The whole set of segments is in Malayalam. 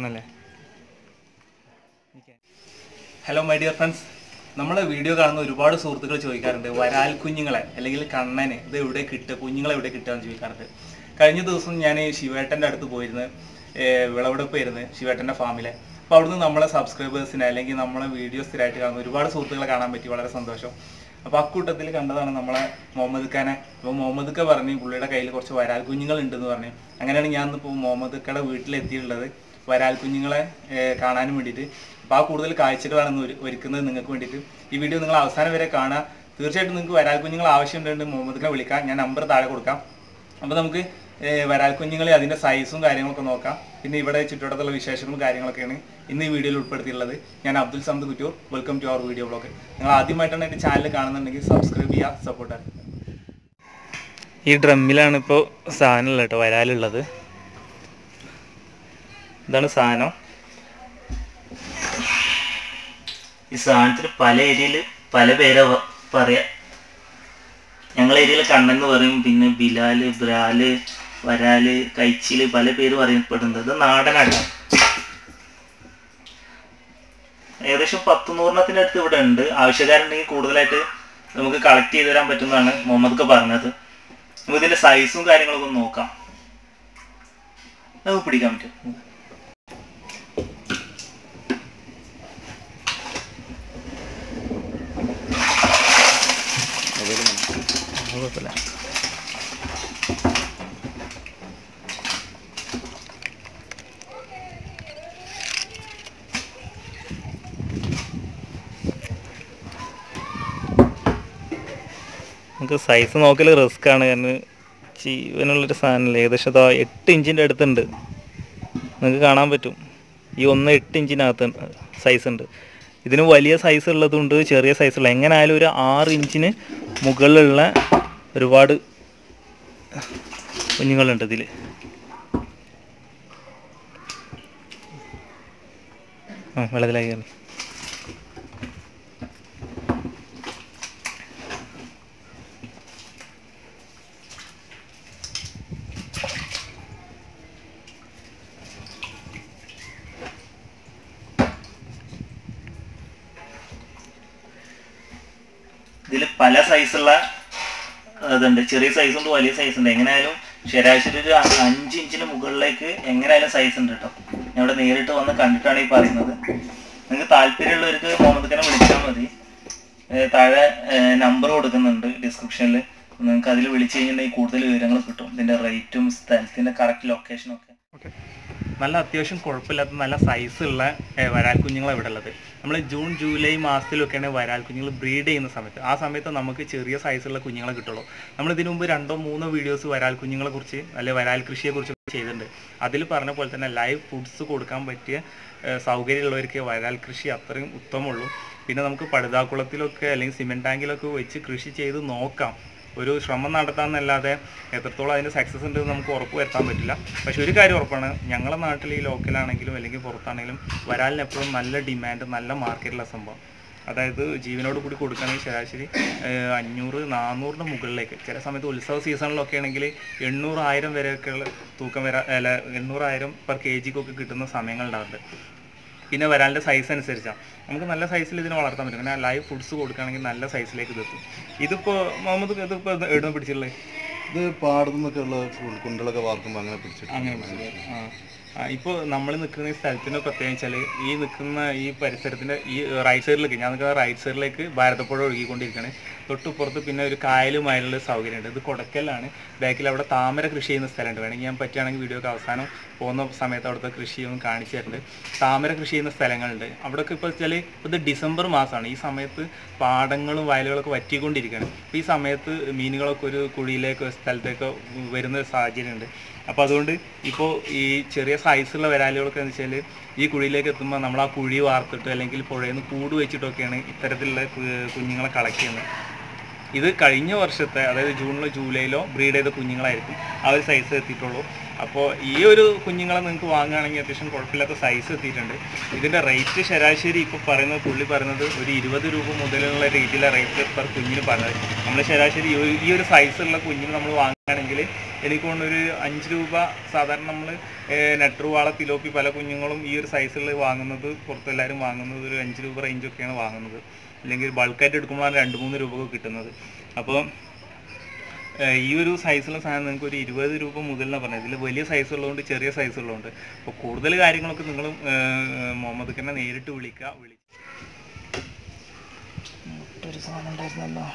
ആണല്ലേ ഹലോ മൈ ഡിയർ ഫ്രണ്ട്സ് നമ്മളെ വീഡിയോ കാണുന്ന ഒരുപാട് സുഹൃത്തുക്കൾ ചോദിക്കാറുണ്ട് വരാൽ കുഞ്ഞുങ്ങളെ അല്ലെങ്കിൽ കണ്ണന് ഇത് എവിടെ കിട്ടുക കുഞ്ഞുങ്ങളെ എവിടെ കിട്ടുക എന്ന് ചോദിക്കാറുണ്ട് കഴിഞ്ഞ ദിവസം ഞാൻ ശിവേട്ടൻ്റെ അടുത്ത് പോയിരുന്ന് ഏർ വിളവെടുപ്പ് ആയിരുന്നു ശിവേട്ടൻ്റെ ഫാമിലെ അപ്പോൾ അവിടുന്ന് നമ്മളെ സബ്സ്ക്രൈബേഴ്സിനെ അല്ലെങ്കിൽ നമ്മളെ വീഡിയോ സ്ഥിരമായിട്ട് കാണുന്ന ഒരുപാട് സുഹൃത്തുക്കളെ കാണാൻ പറ്റി വളരെ സന്തോഷം അപ്പോൾ അക്കൂട്ടത്തിൽ കണ്ടതാണ് നമ്മളെ മുഹമ്മദ് ഖാനെ അപ്പോൾ മുഹമ്മദ് ഖ പറഞ്ഞു പുള്ളിയുടെ കയ്യിൽ കുറച്ച് വരാൽ കുഞ്ഞുങ്ങൾ ഉണ്ടെന്ന് പറഞ്ഞു അങ്ങനെയാണ് ഞാൻ ഇന്നിപ്പോൾ മുഹമ്മദ് ഖയുടെ വീട്ടിലെത്തിയിട്ടുള്ളത് വരാൽ കുഞ്ഞുങ്ങളെ ഏർ കാണാനും വേണ്ടിയിട്ട് അപ്പോൾ ആ കൂടുതൽ കാഴ്ചകളാണ് ഇന്ന് ഒരു- ഒരുക്കുന്നത് നിങ്ങൾക്ക് വേണ്ടിയിട്ട് ഈ വീഡിയോ നിങ്ങൾ അവസാനം വരെ കാണുക തീർച്ചയായിട്ടും നിങ്ങൾക്ക് വരാൽ കുഞ്ഞുങ്ങൾ ആവശ്യമുണ്ടെങ്കിൽ മുഹമ്മദ് ഖാൻ വിളിക്കാം ഞാൻ നമ്പർ താഴെ കൊടുക്കാം അപ്പോൾ നമുക്ക് ഏർ വരാൽ കുഞ്ഞുങ്ങളെ അതിൻ്റെ സൈസും കാര്യങ്ങളൊക്കെ നോക്കാം പിന്നെ ഇവിടെ ചുറ്റുവട്ടത്തുള്ള വിശേഷങ്ങളും കാര്യങ്ങളൊക്കെയാണ് ഇന്ന് ഈ വീഡിയോയിൽ ഉൾപ്പെടുത്തിയിട്ടുള്ളത് ഞാൻ Abdul Samad Kuttur welcome to our video blog നിങ്ങൾ ആദ്യമായിട്ടാണ് എൻ്റെ ചാനൽ കാണുന്നുണ്ടെങ്കിൽ സബ്സ്ക്രൈബ് ചെയ്യുക സപ്പോർട്ട് ചെയ്യുക ഈ ഡ്രമ്മിലാണ് ഇപ്പോൾ സാധനം ഉള്ളത് കേട്ടോ വരാലുള്ളത് ഇതാണ് സാധനം ഈ സാധനത്തിന് പല ഏരിയയിൽ പല പേരാ പ- പറയാ ഞങ്ങളെ ഏരിയയിൽ കണ്ണെന്ന് പറയും പിന്നെ ബിലാല് ബ്രാല് വരാല് കൈച്ചില് പല പേര് പറയപ്പെടുന്നത് ഇത് നാടനാണ് ഏകദേശം പത്ത് നൂറിനത്തിൻ്റെ അടുത്ത് ഇവിടെ ഉണ്ട് ആവശ്യക്കാരുണ്ടെങ്കിൽ കൂടുതലായിട്ട് നമുക്ക് കളക്ട് ചെയ്ത് തരാൻ പറ്റുന്നതാണ് മുഹമ്മദ് പറഞ്ഞത് നമുക്ക് ഇതിന്റെ സൈസും കാര്യങ്ങളൊക്കെ ഒന്ന് നോക്കാം നമുക്ക് പിടിക്കാൻ പറ്റും അത് കുഴപ്പമില്ല നമുക്ക് സൈസ് നോക്കൽ റിസ്ക് ആണ് കാരണം ജീവനുള്ളൊരു സാധനമല്ല ഏകദേശം അതാ എട്ട് ഇഞ്ചിൻ്റെ അടുത്തുണ്ട് നിങ്ങൾക്ക് കാണാൻ പറ്റും ഈ ഒന്ന് എട്ട് ഇഞ്ചിനകത്ത് സൈസ് ഉണ്ട് ഇതിന് വലിയ സൈസ് ഉള്ളതുണ്ട് ചെറിയ സൈസ് ഉള്ള എങ്ങനെ ആയാലും ഒരു ആറ് ഇഞ്ചിന് മുകളിലുള്ള ഒരുപാട് കുഞ്ഞുങ്ങളുണ്ട് ഇതിൽ ആ വെള്ളത്തിലായി കയറി ഇതിൽ പല സൈസുള്ള ഇതുണ്ട് ചെറിയ സൈസ് ഉണ്ട് വലിയ സൈസ് ഉണ്ട് എങ്ങനെയായാലും ശരാശരി ഒരു അ- അഞ്ച് ഇഞ്ചിന് മുകളിലേക്ക് എങ്ങനെയായാലും സൈസ് ഉണ്ട് കേട്ടോ ഞാൻ ഇവിടെ നേരിട്ട് വന്ന് കണ്ടിട്ടാണ് ഈ പറയുന്നത് നിങ്ങൾക്ക് താല്പര്യമുള്ളവർക്ക് മുഹമ്മദ് ഖാനെ വിളിച്ചാൽ മതി ഏർ താഴെ നമ്പർ കൊടുക്കുന്നുണ്ട് ഡിസ്ക്രിപ്ഷനിൽ നിങ്ങൾക്ക് അതിൽ വിളിച്ചു കഴിഞ്ഞിട്ടുണ്ടെങ്കിൽ കൂടുതൽ വിവരങ്ങൾ കിട്ടും ഇതിന്റെ റേറ്റും സ്ഥലത്തിന്റെ കറക്റ്റ് ലൊക്കേഷനും ഒക്കെ ഓക്കെ നല്ല അത്യാവശ്യം കുഴപ്പമില്ലാത്ത നല്ല സൈസുള്ള വരാൽ കുഞ്ഞുങ്ങളാണ് ഇവിടെ ഉള്ളത് നമ്മൾ ജൂൺ ജൂലൈ മാസത്തിലൊക്കെയാണ് വരാൽ കുഞ്ഞുങ്ങൾ ബ്രീഡ് ചെയ്യുന്ന സമയത്ത് ആ സമയത്ത് നമുക്ക് ചെറിയ സൈസുള്ള കുഞ്ഞുങ്ങളെ കിട്ടുള്ളൂ നമ്മൾ ഇതിനു മുമ്പ് രണ്ടോ മൂന്നോ വീഡിയോസ് വരാൽ കുഞ്ഞുങ്ങളെ കുറിച്ച് അല്ലെ വരാൽ കൃഷിയെ കുറിച്ച് ചെയ്തിട്ടുണ്ട് അതിൽ പറഞ്ഞ പോലെ തന്നെ ലൈവ് ഫുഡ്സ് കൊടുക്കാൻ പറ്റിയ ഏഹ്, സൗകര്യമുള്ളവർക്ക് വരാൽ കൃഷി അത്രയും ഉത്തമമുള്ളൂ പിന്നെ നമുക്ക് പടുതാക്കുളത്തിലൊക്കെ അല്ലെങ്കിൽ സിമെൻറ്റ് ടാങ്കിലൊക്കെ വെച്ച് കൃഷി ചെയ്ത് നോക്കാം ഒരു ശ്രമം നടത്താമെന്നല്ലാതെ എത്രത്തോളം അതിന് സക്സസ് ഉണ്ട് എന്ന് നമുക്ക് ഉറപ്പ് വരുത്താൻ പറ്റില്ല പക്ഷെ ഒരു കാര്യം ഉറപ്പാണ് ഞങ്ങളുടെ നാട്ടിൽ ഈ ലോക്കലാണെങ്കിലും അല്ലെങ്കിൽ പുറത്താണെങ്കിലും വരാലിന് എപ്പോഴും നല്ല ഡിമാൻഡ് നല്ല മാർക്കറ്റുള്ള സംഭവം അതായത് ജീവനോട് കൂടി കൊടുക്കുകയാണെങ്കിൽ ശരാശരി ഏഹ്, അഞ്ഞൂറ് നാനൂറിൻ്റെ മുകളിലേക്ക് ചില സമയത്ത് ഉത്സവ സീസണിലൊക്കെ ആണെങ്കിൽ എണ്ണൂറായിരം വരെയൊക്കെയുള്ള തൂക്കം വരാ അല്ല എണ്ണൂറായിരം പെർ കെ ജിക്കൊക്കെ കിട്ടുന്ന സമയങ്ങളുണ്ടാവുന്നുണ്ട് പിന്നെ വരാലിൻ്റെ സൈസ് അനുസരിച്ചാണ് നമുക്ക് നല്ല സൈസിൽ ഇതിനെ വളർത്താൻ പറ്റും പിന്നെ ലൈവ് ഫുഡ്സ് കൊടുക്കുകയാണെങ്കിൽ നല്ല സൈസിലേക്ക് ഇതെത്തും ഇതിപ്പോൾ മുഹമ്മദ് ഇതിപ്പോൾ എവിടെ പിടിച്ചിട്ടുള്ളത് ഇത് പാടത്തു നിന്നൊക്കെ ഉള്ള കുണ്ടലൊക്കെ വാർക്കുമ്പോൾ അങ്ങനെ പിടിച്ചിട്ട് അങ്ങനെ പിടിച്ചത് ആ ആ ഇപ്പോൾ നമ്മൾ നിൽക്കുന്ന ഈ സ്ഥലത്തിൻ്റെ പ്രത്യേകം വെച്ചാൽ ഈ നിൽക്കുന്ന ഈ പരിസരത്തിൻ്റെ ഈ റൈറ്റ് സൈഡിലേക്ക് ഞാൻ നിൽക്കുന്ന റൈറ്റ് സൈഡിലേക്ക് ഭാരതപ്പുഴ ഒഴുകിക്കൊണ്ടിരിക്കുകയാണ് തൊട്ടുപുറത്ത് പിന്നെ ഒരു കായലും അതിനുള്ള സൗകര്യമുണ്ട് ഇത് കൊടക്കലാണ് ബാക്കിൽ അവിടെ താമര കൃഷി ചെയ്യുന്ന സ്ഥലമുണ്ട് വേണമെങ്കിൽ ഞാൻ പറ്റുകയാണെങ്കിൽ വീഡിയോക്ക് അവസാനം പോകുന്ന സമയത്ത് അവിടുത്തെ കൃഷിയൊന്നും കാണിച്ചു തരുന്നുണ്ട് താമര കൃഷി ചെയ്യുന്ന സ്ഥലങ്ങളുണ്ട് അവിടെയൊക്കെ ഇപ്പോൾ വെച്ചാൽ ഇത് ഡിസംബർ മാസമാണ് ഈ സമയത്ത് പാടങ്ങളും വയലുകളൊക്കെ വറ്റിക്കൊണ്ടിരിക്കുകയാണ് അപ്പോൾ ഈ സമയത്ത് മീനുകളൊക്കെ ഒരു കുഴിയിലേക്ക് സ്ഥലത്തേക്ക് വരുന്ന ഒരു സാഹചര്യമുണ്ട് അപ്പോൾ അതുകൊണ്ട് ഇപ്പോൾ ഈ ചെറിയ സൈസുള്ള വരാലുകളൊക്കെ എന്ന് വെച്ചാൽ ഈ കുഴിയിലേക്ക് എത്തുമ്പോൾ നമ്മൾ ആ കുഴി വാർത്തിട്ട് അല്ലെങ്കിൽ പുഴയിൽ നിന്ന് കൂട് വെച്ചിട്ടൊക്കെയാണ് ഇത്തരത്തിലുള്ള കു- കുഞ്ഞുങ്ങളെ കളക്ട് ചെയ്യുന്നത് ഇത് കഴിഞ്ഞ വർഷത്തെ അതായത് ജൂണിലോ ജൂലൈയിലോ ബ്രീഡ് ചെയ്ത കുഞ്ഞുങ്ങളായിരിക്കും ആ ഒരു സൈസ് എത്തിയിട്ടുള്ളൂ അപ്പോൾ ഈ ഒരു കുഞ്ഞുങ്ങളെ നിങ്ങൾക്ക് വാങ്ങുകയാണെങ്കിൽ അത്യാവശ്യം കുഴപ്പമില്ലാത്ത സൈസ് എത്തിയിട്ടുണ്ട് ഇതിൻ്റെ റേറ്റ് ശരാശരി ഇപ്പോൾ പറയുന്നത് പുള്ളി പറയുന്നത് ഒരു ഇരുപത് രൂപ മുതലുള്ള രീതിയിലെ റേറ്റ് പെർ കുഞ്ഞിന് പറഞ്ഞത് നമ്മൾ ശരാശരി ഈ ഒരു- ഈ ഒരു സൈസുള്ള കുഞ്ഞിന് നമ്മൾ വാങ്ങുകയാണെങ്കിൽ എനിക്ക് തോന്നുന്നു ഒരു അഞ്ച് രൂപ സാധാരണ നമ്മൾ നെട്രുവാള തിലോപ്പി പല കുഞ്ഞുങ്ങളും ഈ ഒരു സൈസിൽ വാങ്ങുന്നത് പുറത്തെല്ലാവരും വാങ്ങുന്നത് ഒരു അഞ്ച് രൂപ റേഞ്ചൊക്കെയാണ് വാങ്ങുന്നത് അല്ലെങ്കിൽ ബൾക്കായിട്ട് എടുക്കുമ്പോഴാണ് രണ്ട് മൂന്ന് രൂപ കിട്ടുന്നത് അപ്പോൾ ഏഹ് ഈ ഒരു സൈസുള്ള സാധനം നിങ്ങൾക്ക് ഒരു ഇരുപത് രൂപ മുതലാണ് പറഞ്ഞത് ഇതിൽ വലിയ സൈസ് ഉള്ളതുകൊണ്ട് ചെറിയ സൈസ് ഉള്ളതുകൊണ്ട് അപ്പോൾ കൂടുതൽ കാര്യങ്ങളൊക്കെ നിങ്ങൾ മുഹമ്മദ് ഖന്നെ നേരിട്ട് വിളിക്കുക വിളി ഒരു സാധനം ഉണ്ടായിരുന്നല്ലോ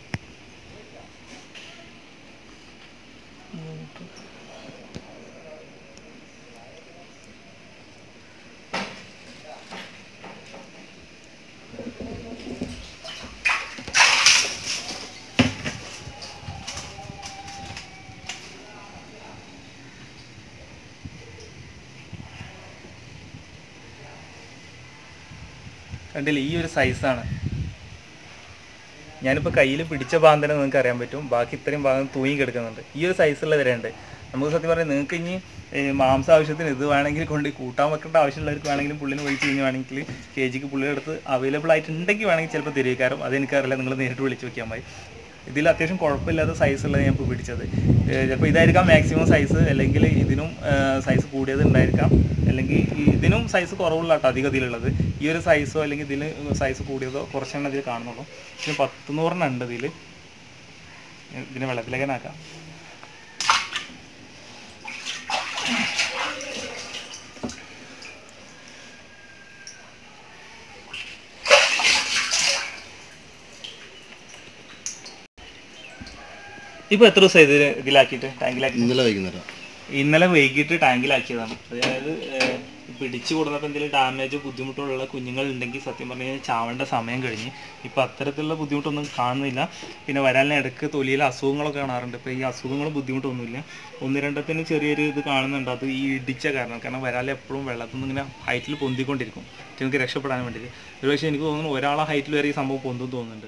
കണ്ടില്ലേ ഈ ഒരു സൈസാണ് ഞാനിപ്പോൾ കയ്യിൽ പിടിച്ച ഭാഗം തന്നെ നിങ്ങൾക്ക് അറിയാൻ പറ്റും ബാക്കി ഇത്രയും ഭാഗം തൂങ്ങി കിടക്കുന്നുണ്ട് ഈ ഒരു സൈസുള്ള വരെയുണ്ട് നമുക്ക് സത്യം പറഞ്ഞാൽ നിങ്ങൾക്ക് ഇനി ഏ, മാംസ ആവശ്യത്തിന് ഇത് വേണമെങ്കിൽ കൊണ്ട് കൂട്ടാൻ വെക്കേണ്ട ആവശ്യമുള്ളവർക്ക് വേണമെങ്കിലും പുള്ളിനെ വിളിച്ച് കഴിഞ്ഞ് വേണമെങ്കിൽ കെ ജിക്ക് പുള്ളിയുടെ അടുത്ത് അവൈലബിൾ ആയിട്ടുണ്ടെങ്കിൽ വേണമെങ്കിൽ ചിലപ്പോൾ തരുവിക്കാരും അതെനിക്കറിയില്ല നിങ്ങൾ നേരിട്ട് വിളിച്ച് നോക്കിയാൽ മതി ഇതിൽ അത്യാവശ്യം കുഴപ്പമില്ലാത്ത സൈസുള്ളത് ഞാൻ ഇപ്പോൾ പിടിച്ചത് ചിലപ്പോൾ ഇതായിരിക്കാം മാക്സിമം സൈസ് അല്ലെങ്കിൽ ഇതിനും സൈസ് കൂടിയത് ഉണ്ടായിരിക്കാം അല്ലെങ്കിൽ ഇതിനും സൈസ് കുറവുള്ള കേട്ടോ അധികം ഇതിലുള്ളത് ഈ ഒരു സൈസോ അല്ലെങ്കിൽ ഇതിൽ സൈസ് കൂടിയതോ കുറച്ചെണ്ണം ഇതിൽ കാണുന്നുള്ളൂ പിന്നെ പത്ത് നൂറെണ്ണം ഉണ്ട് ഇതിൽ ഇതിനെ വെള്ളത്തിലേക്ക് തന്നെ ആക്കാം ഇപ്പോൾ എത്ര ദിവസം ഇതിൽ ഇതിലാക്കിയിട്ട് ടാങ്കിലാക്കി ഇന്നലെ വൈകുന്നേരം ഇന്നലെ വൈകിട്ട് ടാങ്കിലാക്കിയതാണ് അതായത് ഏഹ്, പിടിച്ചു കൊടുന്നപ്പോൾ എന്തെങ്കിലും ഡാമേജോ ബുദ്ധിമുട്ടുള്ള കുഞ്ഞുങ്ങൾ ഉണ്ടെങ്കിൽ സത്യം പറഞ്ഞു കഴിഞ്ഞാൽ ചാവേണ്ട സമയം കഴിഞ്ഞ് ഇപ്പം അത്തരത്തിലുള്ള ബുദ്ധിമുട്ടൊന്നും കാണുന്നില്ല പിന്നെ വരാലിന് ഇടയ്ക്ക് തൊലിയിൽ അസുഖങ്ങളൊക്കെ കാണാറുണ്ട് ഇപ്പോൾ ഈ അസുഖങ്ങളും ബുദ്ധിമുട്ടൊന്നുമില്ല ഒന്ന് രണ്ടത്തിന് ചെറിയൊരു ഇത് കാണുന്നുണ്ട് അത് ഈ ഇടിച്ച കാരണം കാരണം വരാൽ എപ്പോഴും വെള്ളത്തിൽ നിന്ന് ഇങ്ങനെ ഹൈറ്റിൽ പൊന്തിക്കൊണ്ടിരിക്കും എനിക്ക് രക്ഷപ്പെടാൻ വേണ്ടിയിട്ട് ഒരുപക്ഷെ എനിക്ക് തോന്നുന്നു ഒരാളെ ഹൈറ്റിൽ വരെ ഈ സംഭവം പൊന്തും തോന്നുന്നുണ്ട്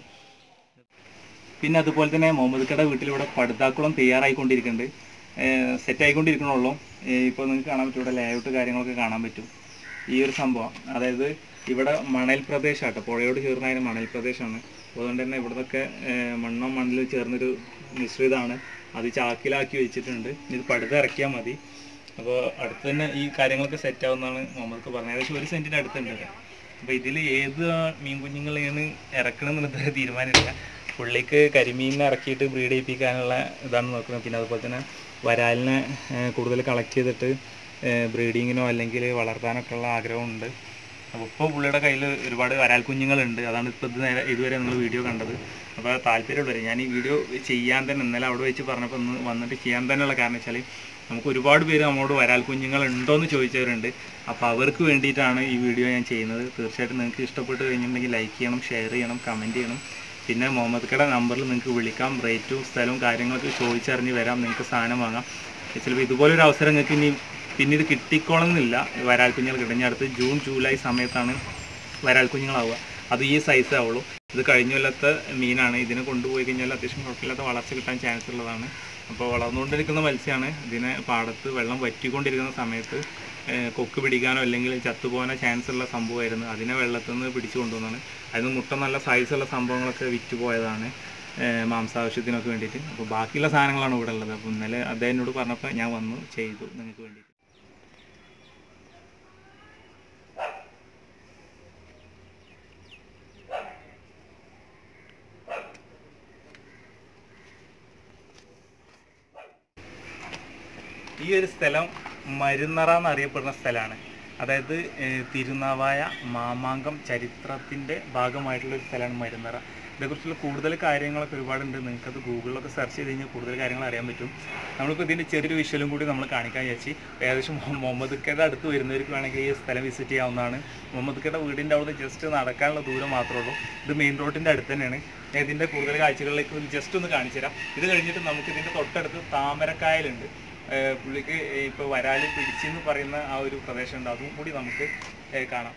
പിന്നെ അതുപോലെ തന്നെ മുഹമ്മദ് കട വീട്ടിൽ ഇവിടെ പടുതാക്കുളം തയ്യാറായിക്കൊണ്ടിരിക്കുന്നുണ്ട് സെറ്റ് ആയിക്കൊണ്ടിരിക്കണുള്ളൂ ഇപ്പോൾ നിങ്ങൾക്ക് കാണാൻ പറ്റും ഇവിടെ ലേഔട്ട് കാര്യങ്ങളൊക്കെ കാണാൻ പറ്റും ഈ ഒരു സംഭവം അതായത് ഇവിടെ മണൽ പ്രദേശമാട്ടോ പുഴയോട് ചേർന്നതിന് മണൽ പ്രദേശമാണ് അതുകൊണ്ട് തന്നെ ഇവിടുന്നൊക്കെ മണ്ണും മണ്ണിലും ചേർന്നൊരു മിശ്രിതമാണ് അത് ചാക്കിലാക്കി വെച്ചിട്ടുണ്ട് ഇത് പടുത ഇറക്കിയാൽ മതി അപ്പോൾ അടുത്ത് തന്നെ ഈ കാര്യങ്ങളൊക്കെ സെറ്റ് ആവുമെന്നാണ് മുഹമ്മദ് പറഞ്ഞത് ഏകദേശം ഒരു സെൻറ്റിൻ്റെ അടുത്തുണ്ട് അപ്പോൾ ഇതിൽ ഏത് മീൻ കുഞ്ഞുങ്ങളെയാണ് ഇറക്കണം എന്നുള്ളത് തീരുമാനമില്ല പുള്ളിക്ക് കരിമീനിനെ ഇറക്കിയിട്ട് ബ്രീഡ് ചെയ്യിപ്പിക്കാനുള്ള ഇതാണ് നോക്കുന്നത് പിന്നെ അതുപോലെ തന്നെ വരാലിനെ ഏഹ്, കൂടുതൽ കളക്ട് ചെയ്തിട്ട് ബ്രീഡിങ്ങിനോ അല്ലെങ്കിൽ വളർത്താനൊക്കെ ഉള്ള ആഗ്രഹമുണ്ട് അപ്പോൾ ഇപ്പോൾ പുള്ളിയുടെ കയ്യിൽ ഒരുപാട് വരാൽ കുഞ്ഞുങ്ങളുണ്ട് അതാണ് ഇപ്പോൾ ഇത് നേരെ ഇതുവരെ നിങ്ങൾ വീഡിയോ കണ്ടത് അപ്പോൾ താല്പര്യമുള്ളവർ ഞാൻ ഈ വീഡിയോ ചെയ്യാൻ തന്നെ ഇന്നലെ അവിടെ വെച്ച് പറഞ്ഞപ്പോൾ ഒന്ന് വന്നിട്ട് ചെയ്യാൻ തന്നെയുള്ള കാരണം വെച്ചാൽ നമുക്ക് ഒരുപാട് പേര് നമ്മളോട് വരാൽ കുഞ്ഞുങ്ങൾ ഉണ്ടോ എന്ന് ചോദിച്ചവരുണ്ട് അപ്പോൾ അവർക്ക് വേണ്ടിയിട്ടാണ് ഈ വീഡിയോ ഞാൻ ചെയ്യുന്നത് തീർച്ചയായിട്ടും നിങ്ങൾക്ക് ഇഷ്ടപ്പെട്ട് കഴിഞ്ഞിട്ടുണ്ടെങ്കിൽ ലൈക്ക് ചെയ്യണം ഷെയർ ചെയ്യണം കമൻറ്റ് ചെയ്യണം പിന്നെ മുഹമ്മദ് കട നമ്പറിൽ നിങ്ങൾക്ക് വിളിക്കാം റേറ്റും സ്ഥലവും കാര്യങ്ങളൊക്കെ ചോദിച്ചറിഞ്ഞ് വരാം നിങ്ങൾക്ക് സാധനം വാങ്ങാം ചിലപ്പോൾ ഇതുപോലൊരു അവസരം നിങ്ങൾക്ക് ഇനി പിന്നീട് കിട്ടിക്കോളണമെന്നില്ല വരാൽ കുഞ്ഞുങ്ങൾ കിട്ടും ഇനി അടുത്ത് ജൂൺ ജൂലൈ സമയത്താണ് വരാൽ കുഞ്ഞുങ്ങളാവുക അത് ഈ സൈസ് ആവുള്ളൂ ഇത് കഴിഞ്ഞ കൊല്ലത്തെ മീനാണ് ഇതിനെ കൊണ്ടുപോയി കഴിഞ്ഞാൽ അത്യാവശ്യം കുഴപ്പമില്ലാത്ത വളർച്ച കിട്ടാൻ ചാൻസ് ഉള്ളതാണ് അപ്പോൾ വളർന്നുകൊണ്ടിരിക്കുന്ന മത്സ്യമാണ് ഇതിനെ പാടത്ത് വെള്ളം വറ്റിക്കൊണ്ടിരിക്കുന്ന സമയത്ത് ഏഹ്, കൊക്ക് പിടിക്കാനോ അല്ലെങ്കിൽ ചത്തുപോകാനോ ചാൻസ് ഉള്ള സംഭവമായിരുന്നു അതിനെ വെള്ളത്തിൽ നിന്ന് പിടിച്ചു കൊണ്ടുവന്നാണ് അതിന് മുട്ട നല്ല സൈസുള്ള സംഭവങ്ങളൊക്കെ വിറ്റുപോയതാണ് ഏഹ്, മാംസാവശ്യത്തിനൊക്കെ വേണ്ടിയിട്ട് അപ്പോൾ ബാക്കിയുള്ള സാധനങ്ങളാണ് ഇവിടെ ഉള്ളത് അപ്പോൾ ഇന്നലെ അദ്ദേഹം എന്നോട് പറഞ്ഞപ്പോൾ ഞാൻ വന്നു ചെയ്തു നിങ്ങൾക്ക് വേണ്ടിയിട്ട് ഈ ഒരു സ്ഥലം മരുന്നറ എന്നറിയപ്പെടുന്ന സ്ഥലമാണ് അതായത് ഏഹ്, തിരുനാവായ മാമാങ്കം ചരിത്രത്തിൻ്റെ ഭാഗമായിട്ടുള്ള ഒരു സ്ഥലമാണ് മരുന്നറ ഇതേക്കുറിച്ചുള്ള കൂടുതൽ കാര്യങ്ങളൊക്കെ ഒരുപാടുണ്ട് നിങ്ങൾക്കത് ഗൂഗിളിലൊക്കെ സെർച്ച് ചെയ്ത് കഴിഞ്ഞാൽ കൂടുതൽ കാര്യങ്ങൾ അറിയാൻ പറ്റും നമ്മളിപ്പോൾ ഇതിൻ്റെ ചെറിയൊരു വിഷ്വലും കൂടി നമ്മൾ കാണിക്കാൻ വിചാരിച്ച് ഏകദേശം മൊ- മുഹമ്മദ് കയുടെ അടുത്ത് വരുന്നവർക്ക് വേണമെങ്കിൽ ഈ സ്ഥലം വിസിറ്റ് ചെയ്യാവുന്നതാണ് മുഹമ്മദ് കയുടെ വീടിൻ്റെ അവിടെ ജസ്റ്റ് നടക്കാനുള്ള ദൂരം മാത്രമേ ഉള്ളൂ ഇത് മെയിൻ റോഡിൻ്റെ അടുത്ത് തന്നെയാണ് ഞാൻ ഇതിൻ്റെ കൂടുതൽ കാഴ്ചകളിലേക്ക് ഒന്ന് ജസ്റ്റ് ഒന്ന് കാണിച്ചു തരാം ഇത് കഴിഞ്ഞിട്ട് നമുക്ക് ഇതിൻ്റെ തൊട്ടടുത്ത് താമരക്കായലുണ്ട് ഏഹ് പുള്ളിക്ക് ഇപ്പോൾ വരാല് പിടിച്ചെന്ന് പറയുന്ന ആ ഒരു പ്രദേശമുണ്ട് അതും കൂടി നമുക്ക് ഏഹ് കാണാം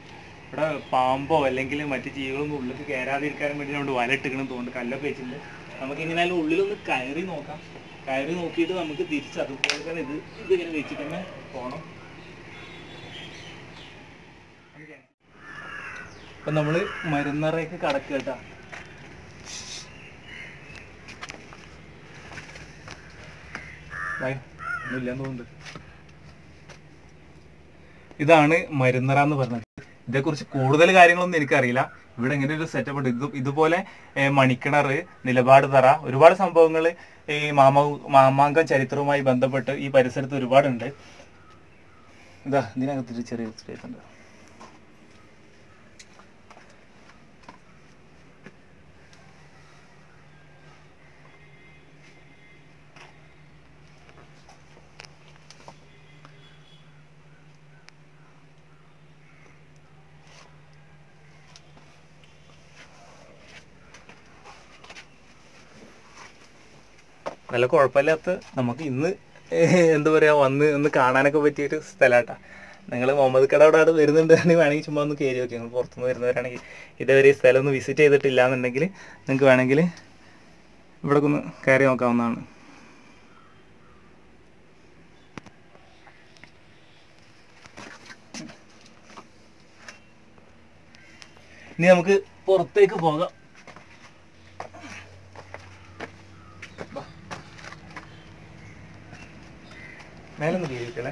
ഇവിടെ പാമ്പോ അല്ലെങ്കിൽ മറ്റു ജീവികളൊന്നും ഉള്ളിൽ കയറാതിരിക്കാൻ വേണ്ടി നമ്മൾ വല ഇട്ടിക്കണം തോന്നുന്നു കല്ലൊക്കെ വെച്ചിട്ടുണ്ട് നമുക്ക് എങ്ങനെയായാലും ഉള്ളിലൊന്ന് കയറി നോക്കാം കയറി നോക്കിയിട്ട് നമുക്ക് തിരിച്ച് അതുപോലെ തന്നെ ഇത് ഇതിങ്ങനെ വെച്ചിട്ട് തന്നെ പോകണം അപ്പൊ നമ്മള് മരുന്നറയൊക്കെ കടക്കുക കേട്ടാ ഒന്നുമില്ലാന്ന് തോന്നുന്നുണ്ട് ഇതാണ് മരുന്നറ എന്ന് പറഞ്ഞത് ഇതേക്കുറിച്ച് കൂടുതൽ കാര്യങ്ങളൊന്നും എനിക്കറിയില്ല ഇവിടെ ഇങ്ങനെ ഒരു സെറ്റപ്പ് ഉണ്ട് ഇത് ഇതുപോലെ ഏർ, മണിക്കിണർ നിലപാട് തറ ഒരുപാട് സംഭവങ്ങൾ ഈ മാമ മാമാങ്കം ചരിത്രവുമായി ബന്ധപ്പെട്ട് ഈ പരിസരത്ത് ഒരുപാടുണ്ട് ഇതാ ഇതിനകത്തൊരു ചെറിയ സ്പേസ് ഉണ്ട് നല്ല കുഴപ്പമില്ലാത്ത നമുക്ക് ഇന്ന് എന്താ പറയാ വന്ന് ഒന്ന് കാണാനൊക്കെ പറ്റിയൊരു സ്ഥലമാട്ടാ നിങ്ങൾ മുഹമ്മദ് കട അവിടെ അവിടെ വരുന്നുണ്ടെങ്കിൽ വേണമെങ്കിൽ ചുമ്മാ ഒന്ന് കയറി നോക്കി നിങ്ങൾ പുറത്തുനിന്ന് വരുന്നവരാണെങ്കിൽ ഇതുവരെ ഈ സ്ഥലം ഒന്ന് വിസിറ്റ് ചെയ്തിട്ടില്ല എന്നുണ്ടെങ്കിൽ നിങ്ങൾക്ക് വേണമെങ്കിൽ ഇവിടെ ഒന്ന് കയറി നോക്കാവുന്നതാണ് ഇനി നമുക്ക് പുറത്തേക്ക് പോകാം മേലൊന്ന് കയറിയിട്ടല്ലേ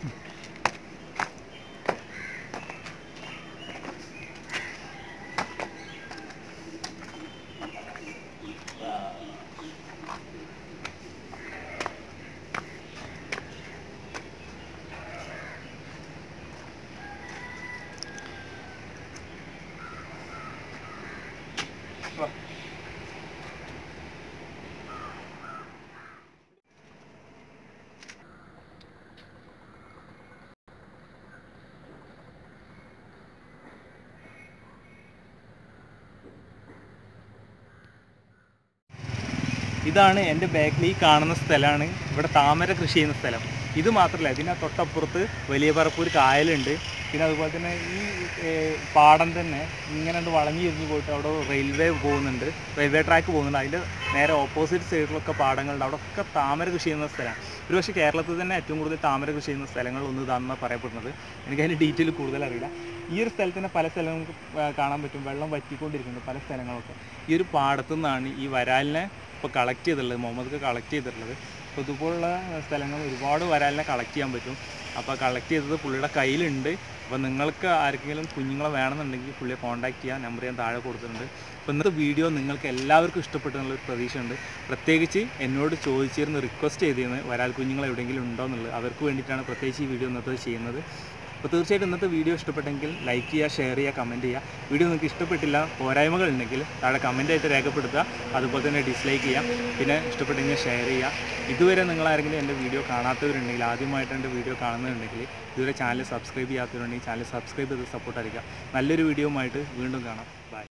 ഇതാണ് എൻ്റെ ബാക്കിൽ ഈ കാണുന്ന സ്ഥലമാണ് ഇവിടെ താമര കൃഷി ചെയ്യുന്ന സ്ഥലം ഇത് മാത്രമല്ല ഇതിന് തൊട്ടപ്പുറത്ത് വലിയ പറപ്പൂർ കായലുണ്ട് പിന്നെ അതുപോലെ തന്നെ ഈ ഏർ, പാടം തന്നെ ഇങ്ങനെ ഉണ്ട് വളഞ്ഞു തിരിഞ്ഞ് പോയിട്ട് അവിടെ റെയിൽവേ പോകുന്നുണ്ട് റെയിൽവേ ട്രാക്ക് പോകുന്നുണ്ട് അതിൻ്റെ നേരെ ഓപ്പോസിറ്റ് സൈഡിലൊക്കെ പാടങ്ങളുണ്ട് അവിടെ ഒക്കെ താമര കൃഷി ചെയ്യുന്ന സ്ഥലമാണ് ഒരു പക്ഷേ കേരളത്തിൽ തന്നെ ഏറ്റവും കൂടുതൽ താമര കൃഷി ചെയ്യുന്ന സ്ഥലങ്ങൾ ഒന്ന് ഇതാണെന്നാണ് പറയപ്പെടുന്നത് എനിക്ക് അതിൻ്റെ ഡീറ്റെയിൽ കൂടുതൽ അറിയില്ല ഈ ഒരു സ്ഥലത്തിന് പല സ്ഥലങ്ങളും നമുക്ക് ആ, കാണാൻ പറ്റും വെള്ളം വറ്റിക്കൊണ്ടിരിക്കുന്നുണ്ട് പല സ്ഥലങ്ങളൊക്കെ ഈ ഒരു പാടത്തു നിന്നാണ് ഈ വരാലിനെ ഇപ്പോൾ കളക്ട് ചെയ്തിട്ടുള്ളത് മുഹമ്മദ് കളക്ട് ചെയ്തിട്ടുള്ളത് അപ്പോൾ ഇതുപോലുള്ള സ്ഥലങ്ങൾ ഒരുപാട് വരാലിനെ കളക്ട് ചെയ്യാൻ പറ്റും അപ്പോൾ കളക്ട് ചെയ്തത് പുള്ളിയുടെ കയ്യിലുണ്ട് അപ്പോൾ നിങ്ങൾക്ക് ആർക്കെങ്കിലും കുഞ്ഞുങ്ങളെ വേണമെന്നുണ്ടെങ്കിൽ പുള്ളിയെ കോൺടാക്ട് ചെയ്യാൻ നമ്പർ ഞാൻ താഴെ കൊടുത്തിട്ടുണ്ട് അപ്പോൾ ഇന്നത്തെ വീഡിയോ നിങ്ങൾക്ക് എല്ലാവർക്കും ഇഷ്ടപ്പെട്ടു എന്നുള്ളൊരു പ്രതീക്ഷയുണ്ട് പ്രത്യേകിച്ച് എന്നോട് ചോദിച്ചിരുന്ന് റിക്വസ്റ്റ് ചെയ്തിരുന്നു വരാൽ കുഞ്ഞുങ്ങൾ എവിടെയെങ്കിലും ഉണ്ടോ എന്നുള്ളത് അവർക്ക് വേണ്ടിയിട്ടാണ് പ്രത്യേകിച്ച് ഈ വീഡിയോ ഇന്നത്തെ ചെയ്യുന്നത് അപ്പോൾ തീർച്ചയായിട്ടും ഇന്നത്തെ വീഡിയോ ഇഷ്ടപ്പെട്ടെങ്കിൽ ലൈക്ക് ചെയ്യുക ഷെയർ ചെയ്യുക കമൻറ്റ് ചെയ്യുക വീഡിയോ നിങ്ങൾക്ക് ഇഷ്ടപ്പെട്ടില്ല പോരായ്മകൾ ഉണ്ടെങ്കിൽ താഴെ കമൻറ്റായിട്ട് രേഖപ്പെടുത്തുക അതുപോലെ തന്നെ ഡിസ്ലൈക്ക് ചെയ്യാം പിന്നെ ഇഷ്ടപ്പെട്ടെങ്കിൽ ഷെയർ ചെയ്യുക ഇതുവരെ നിങ്ങൾ ആരെങ്കിലും എൻ്റെ വീഡിയോ കാണാത്തവരുണ്ടെങ്കിൽ ആദ്യമായിട്ട് എൻ്റെ വീഡിയോ കാണുന്നതുണ്ടെങ്കിൽ ഇതുവരെ ചാനൽ സബ്സ്ക്രൈബ് ചെയ്യാത്തവരുണ്ടെങ്കിൽ ചാനൽ സബ്സ്ക്രൈബ് ചെയ്ത് സപ്പോർട്ട് അറിയിക്കുക നല്ലൊരു വീഡിയോ ആയിട്ട് വീണ്ടും കാണാം ബൈ